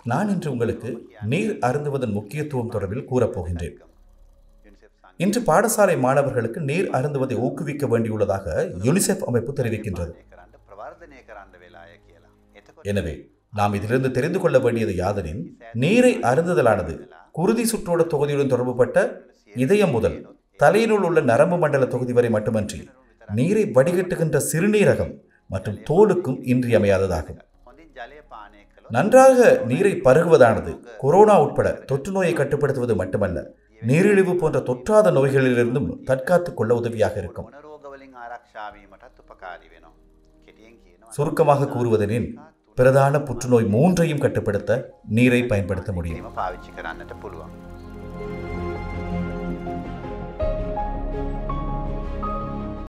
நான் இன்று உங்களுக்கு நீர் அருந்துவதன் முக்கியத்துவம் தொடர்பில் கூறப்போகின்றேன் இன்று பாடசாலை மாணவர்களுக்கு நீர் அருந்துவதை ஊக்குவிக்க வேண்டியுள்ளதாக யுனிசெஃப் அமைப்பு தெரிவிக்கின்றது எனவே நாம் இதிலிருந்து தெரிந்து கொள்ள வேண்டியது யாதெனின் நீரை அருந்துதலானது குருதி சுற்றோட தொகுதியுடன் தொடர்புபட்ட இதயம் முதல் தலையினுள் உள்ள நரம்பு மண்டல தொகுதி வரை மட்டுமன்றி நீரை வடிகட்டுகின்ற சிறுநீரகம் மற்றும் தோலுக்கும் இன்றியமையாததாகும் நன்றாக நீரை பருகுவதானது கொரோனா உட்பட தொற்று நோயை கட்டுப்படுத்துவது மட்டுமல்ல நீரிழிவு போன்ற தொற்றாத நோய்களிலிருந்தும் தற்காத்துக் கொள்ள உதவியாக இருக்கும் මොනරෝගවලින් ආරක්ෂාවීමටත් උපකාරී වෙනවා. කෙටියෙන් කියනවා. சுருக்கமாக கூறுவதெனில் பிரதான புற்றுநோய் மூன்றையும் கட்டுப்படுத்த நீரை பயன்படுத்த முடியும் ඒම පාවිච්චි කරන්නට පුළුවන්.